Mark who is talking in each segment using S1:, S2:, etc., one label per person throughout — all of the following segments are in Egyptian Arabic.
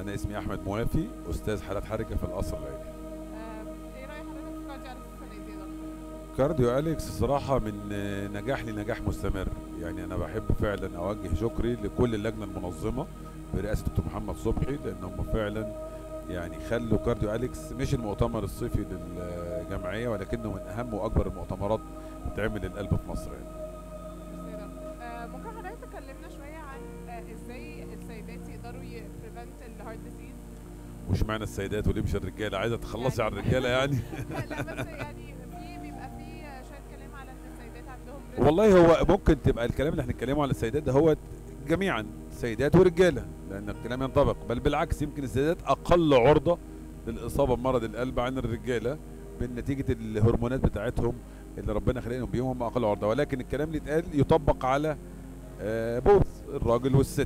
S1: انا اسمي احمد موافي استاذ حالات حركه في القصر العيني
S2: آه، ايه راي حضرتك في كارديو اليكس السنه دي يا دكتور؟
S1: كارديو اليكس الصراحه من آه، نجاح لنجاح مستمر يعني انا بحب فعلا اوجه شكري لكل اللجنه المنظمه برئاسه دكتور محمد صبحي لان هم فعلا يعني خلوا كارديو اليكس مش المؤتمر الصيفي للجمعيه ولكنه من اهم واكبر المؤتمرات بتعمل للقلب في مصر يعني.
S2: ميرسي يا دكتور. آه، ممكن حضرتك تكلمنا شويه عن آه، ازاي السيدات يقدروا يبريفنت الهارت ديزيز
S1: وش معنى السيدات وليه مش الرجاله عايزه تخلصي على الرجاله يعني
S2: لا بس يعني في بيبقى في آه، شويه كلام على ان السيدات عندهم risk.
S1: والله هو ممكن تبقى الكلام اللي احنا بنتكلمه على السيدات ده هو جميعا سيدات ورجاله لان الكلام ينطبق بل بالعكس يمكن السيدات اقل عرضه للاصابه بمرض القلب عن الرجاله نتيجه الهرمونات بتاعتهم اللي ربنا خلقهم بيهم هم اقل عرضه ولكن الكلام اللي اتقال يطبق على آه، بوث الراجل والست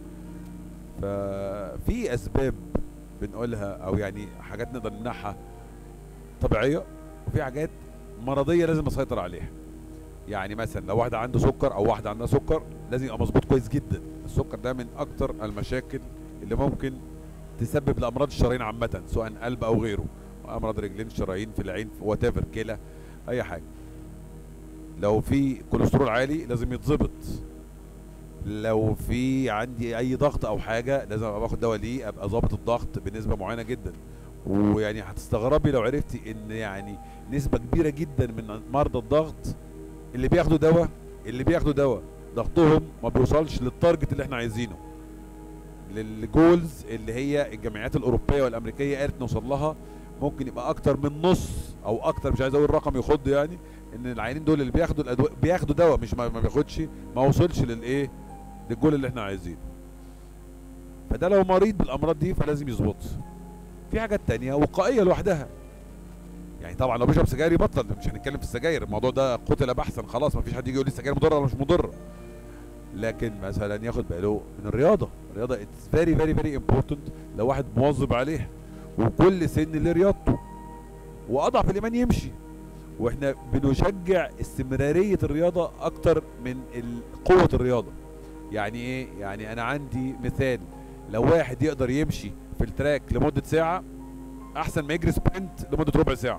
S1: ففي اسباب بنقولها او يعني حاجات نقدر نمنعها طبيعيه وفي حاجات مرضيه لازم نسيطر عليها يعني مثلا لو واحد عنده سكر او واحده عندها سكر لازم يبقى مظبوط كويس جدا السكر ده من اكتر المشاكل اللي ممكن تسبب لامراض الشرايين عامه سواء قلب او غيره امراض رجلين شرايين في العين وات ايفر كلى اي حاجه لو في كوليسترول عالي لازم يتظبط لو في عندي اي ضغط او حاجه لازم ابقى باخد دواء ليه ابقى ظابط الضغط بنسبه معينه جدا ويعني هتستغربي لو عرفتي ان يعني نسبه كبيره جدا من مرضى الضغط اللي بياخدوا دواء اللي بياخدوا دواء ضغطهم ما بيوصلش للتارجت اللي احنا عايزينه للجولز اللي هي الجمعيات الاوروبيه والامريكيه قالت نوصل لها ممكن يبقى اكتر من نص او اكتر مش عايز اقول رقم يخض يعني ان العيانين دول اللي بياخدوا الادويه بياخدوا دواء مش ما ما بياخدش ما وصلش للايه للجول اللي احنا عايزينه فده لو مريض بالامراض دي فلازم يظبط في حاجات تانية وقائيه لوحدها يعني طبعا لو بيشرب سجاير يبطل مش هنتكلم في السجاير الموضوع ده قتل بحثا خلاص ما فيش حد يجي يقول لي السجاير مضره ولا مش مضره لكن مثلا ياخد باله من الرياضه الرياضه اتس فيري فيري فيري امبورتنت لو واحد مواظب عليها وكل سن له رياضته واضعف الايمان يمشي واحنا بنشجع استمراريه الرياضه اكتر من ال- قوه الرياضه يعني ايه يعني انا عندي مثال لو واحد يقدر يمشي في التراك لمده ساعه احسن ما يجري سبرنت لمده ربع ساعه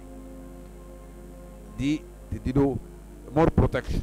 S1: دي تديله مور بروتكشن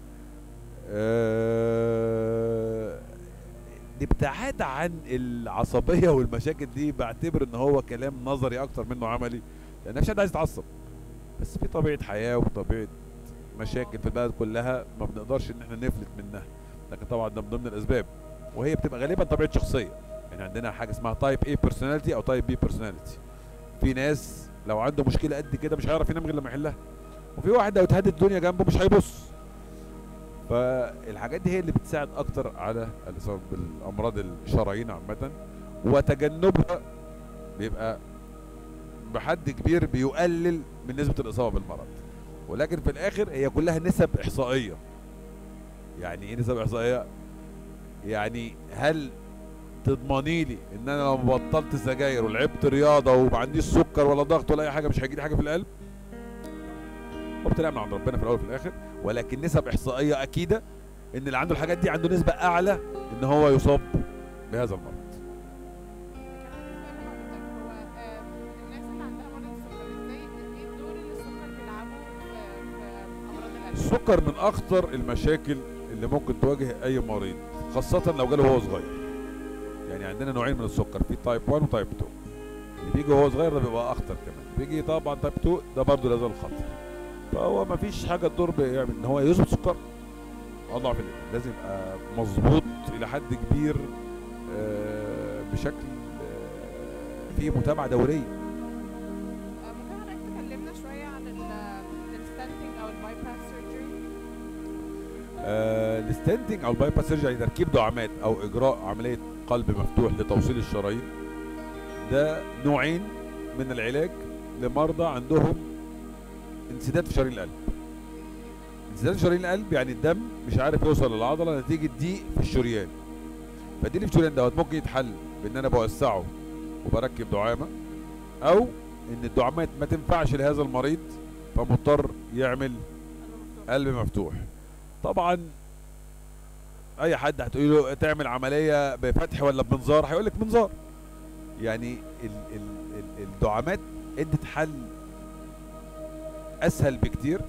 S1: الابتعاد عن العصبيه والمشاكل دي بعتبر ان هو كلام نظري اكتر منه عملي لان مفيش حد عايز يتعصب بس في طبيعه حياه وطبيعه مشاكل في البلد كلها ما بنقدرش ان احنا نفلت منها لكن طبعا ده من ضمن الاسباب وهي بتبقى غالبا طبيعه شخصيه يعني عندنا حاجه اسمها تايب A بيرسوناليتي او تايب B بيرسوناليتي في ناس لو عنده مشكله قد كده مش هيعرف ينام غير لما يحلها وفي واحد لو اتهدت الدنيا جنبه مش هيبص فالحاجات دي هي اللي بتساعد اكتر على الاصابه بالامراض الشرايين عامه وتجنبها بيبقى بحد كبير بيقلل من نسبه الاصابه بالمرض ولكن في الاخر هي كلها نسب احصائيه يعني ايه نسب احصائيه يعني هل تضمني لي ان انا لو بطلت سجاير ولعبت رياضه وما عنديش سكر ولا ضغط ولا اي حاجه مش هيجي لي حاجه في القلب وابتلاء من عند ربنا في الاول وفي الاخر ولكن نسب احصائيه اكيده ان اللي عنده الحاجات دي عنده نسبه اعلى ان هو يصاب بهذا المرض
S2: هو آه، الناس اللي عندها مرض السكر ازاي ايه الدور اللي السكر بيلعبه في في امراض القلب؟
S1: السكر من اخطر المشاكل اللي ممكن تواجه اي مريض خاصه لو جاله وهو صغير يعني عندنا نوعين من السكر في تايب 1 وتايب 2 اللي بيجي وهو صغير ده بيبقى اخطر كمان بيجي طبعا تايب 2 ده برضه لا زال خطر فهو ما فيش حاجه تضر بيعمل ان هو يظبط سكر اضعف الإيمان. لازم يبقى مظبوط الى حد كبير آه، بشكل آه، فيه متابعه دوريه
S2: آه، ممكن حضرتك تكلمنا شويه عن الستانتنج او الباي باس سيرجري؟
S1: آه، الستنتنج او الباي باس سيرجري تركيب دعامات او اجراء عمليه قلب مفتوح لتوصيل الشرايين ده نوعين من العلاج لمرضى عندهم انسداد في شرايين القلب انسداد في شرايين القلب يعني الدم مش عارف يوصل للعضله نتيجه ضيق في الشريان فالضيق اللي في الشريان دوت ممكن يتحل بان انا بوسعه وبركب دعامه او ان الدعامات ما تنفعش لهذا المريض فمضطر يعمل قلب مفتوح طبعا اي حد هتقول له تعمل عمليه بفتح ولا بمنظار هيقول لك منظار يعني ال ال ال الدعامات ادت حل اسهل بكتير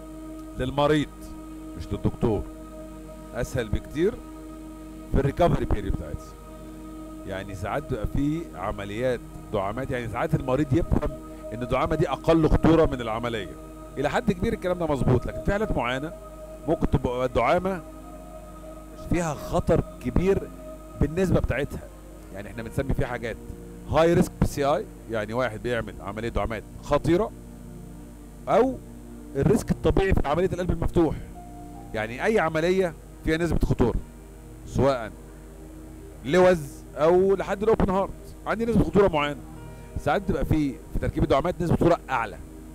S1: للمريض مش للدكتور اسهل بكتير في الريكفري بيريود بتاعتها يعني ساعات بيبقى في عمليات دعامات يعني ساعات المريض يفهم ان الدعامه دي اقل خطوره من العمليه الى حد كبير الكلام ده مظبوط لكن في حالات معينه ممكن تبقى الدعامه فيها خطر كبير بالنسبه بتاعتها يعني احنا بنسمي فيها حاجات هاي ريسك بي سي اي يعني واحد بيعمل عمليه دعامات خطيره او الريسك الطبيعي في عمليه القلب المفتوح يعني اي عمليه فيها نسبه خطوره سواء لوز او لحد الاوبن هارت عندي نسبه خطوره معينه ساعات تبقى في في تركيب الدعامات نسبه خطوره اعلى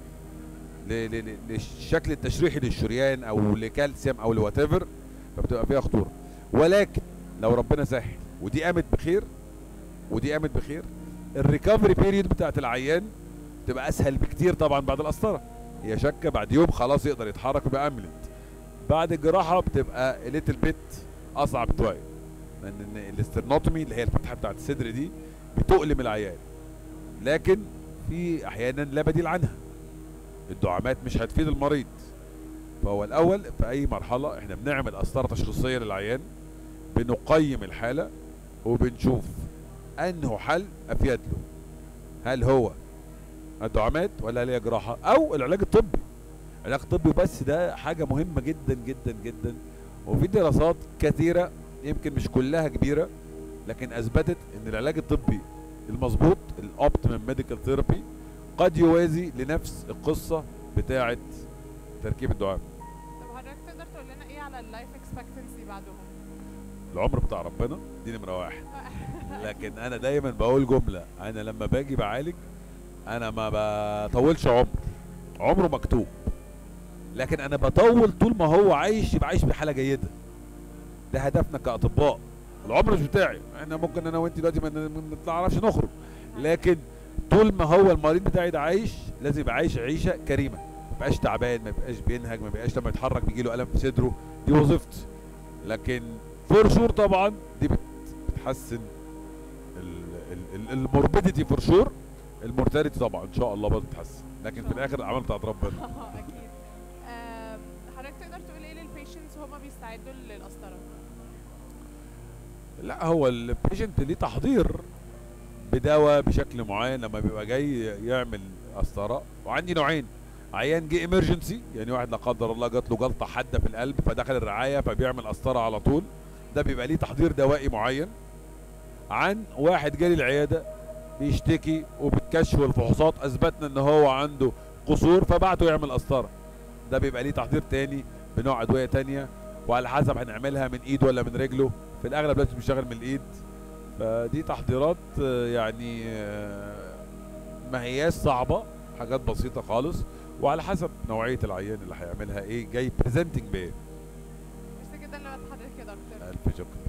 S1: ل- ل- ل- للشكل التشريحي للشريان او لكالسيوم او لوات ايفر فبتبقى فيها خطوره ولكن لو ربنا سهل ودي قامت بخير ودي قامت بخير الريكفري بيريود بتاعت العيان تبقى اسهل بكتير طبعا بعد القسطره هي شكه بعد يوم خلاص يقدر يتحرك ويبقى املت بعد الجراحه بتبقى ليتل بيت اصعب شويه لان إن الاسترنوتومي اللي هي الفتحه بتاعت الصدر دي بتؤلم العيان لكن في احيانا لا بديل عنها الدعامات مش هتفيد المريض فهو الاول في اي مرحله احنا بنعمل قسطره تشخيصيه للعيان بنقيم الحاله وبنشوف انه حل افيد له هل هو الدعامات ولا هل هي جراحه او العلاج الطبي العلاج الطبي بس ده حاجه مهمه جدا جدا جدا وفي دراسات كثيره يمكن مش كلها كبيره لكن اثبتت ان العلاج الطبي المظبوط الاوبتيمم ميديكال ثيرابي قد يوازي لنفس القصه بتاعه تركيب الدعامه
S2: طب حضرتك تقدر تقول لنا ايه على اللايف اكسبكتنسي بعدهم
S1: العمر بتاع ربنا دي نمره واحد لكن انا دايما بقول جمله انا لما باجي بعالج انا ما بطولش عمر عمره مكتوب لكن انا بطول طول ما هو عايش يبقى عايش بحاله جيده ده هدفنا كاطباء العمر مش بتاعي احنا ممكن انا وانت دلوقتي ما ن- ما نعرفش نخرج لكن طول ما هو المريض بتاعي ده عايش لازم يبقى عايش عيشه كريمه ما يبقاش تعبان ما يبقاش بينهج ما يبقاش لما يتحرك بيجي له الم في صدره دي وظيفتي لكن فور شور طبعا دي بت- بتحسن الموربيديتي فور شور المورتاليتي طبعا ان شاء الله برضه بتتحسن لكن في الاخر الاعمال بتاعت ربنا
S2: اكيد آم، حضرتك تقدر تقول ايه للبيشنتس وهما بيستعدوا للقسطره
S1: لا هو البيشنت ليه تحضير بدواء بشكل معين لما بيبقى جاي يعمل قسطره وعندي نوعين عيان جه ايمرجنسي يعني واحد لا قدر الله جات له جلطه حاده في القلب فدخل الرعايه فبيعمل قسطره على طول ده بيبقى ليه تحضير دوائي معين عن واحد جالي العياده بيشتكي وبالكشف والفحوصات اثبتنا ان هو عنده قصور فبعته يعمل قسطره ده بيبقى ليه تحضير تاني بنوع ادويه تانيه وعلى حسب هنعملها من ايد ولا من رجله في الاغلب دلوقتي بيشتغل من الايد فدي تحضيرات آه، يعني آه، ما هياش صعبه حاجات بسيطه خالص وعلى حسب نوعيه العيان اللي هيعملها ايه جاي بريزنتنج بايه
S2: ميرسي جدا لوقت حضرتك يا دكتور
S1: الف شكر